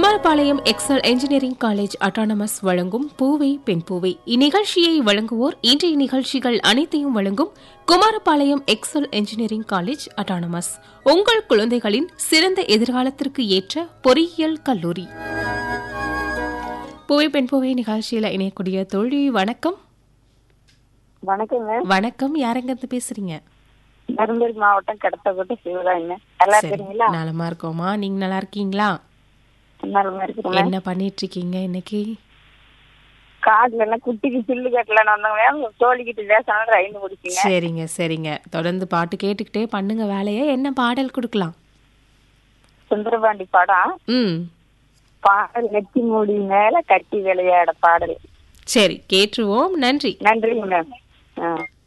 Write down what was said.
Kumarapalayam Excel engineering college autonomous வழங்கும் பூவை பெண் பூவை இந்நிகழ்ச்சியை வழங்குவோர் இன்றைய நிகழ்ச்சிகள் அனைத்தையும் வழங்கும் Kumarapalayam Excel engineering college autonomous உங்கள் குழந்தைகளின் சிறந்த எதிர்காலத்திற்கு ஏற்ற பொறியியல் கல்லூரி பூவை பெண் பூவை நிகழ்ச்சியில இணையக்கூடிய தோழி வணக்கம் வணக்கங்க வணக்கம் யாரெங்க பேசுறீங்க தருமபுரி மாவட்டம் கடத்தப்பட்டு சிவகாங்க நல்லா இருக்கிறீங்களா நலமா இருக்கோமா நீங்க நல்லா இருக்கீங்களா நலமா இருக்கிறோங்க என்ன பண்ணிட்டு இருக்கீங்க இன்னைக்கு காட்டுல எல்லாம் குட்டிக்கு சில்லு கட்டலன்னு வந்தவங்க தோழிக்கிட்டு பேசணும் ரயில் முடிச்சுங்க சரிங்க சரிங்க தொடர்ந்து பாட்டு கேட்டுக்கிட்டே பண்ணுங்க வேலையை என்ன பாடல் கொடுக்கலாம் சுந்தரபாண்டி படம் ம் பாடல் நெத்தி மூடி மேல கட்டி விளையாட பாடல் சரி கேட்டுருவோம் நன்றி நன்றிங்க மேம் ஆ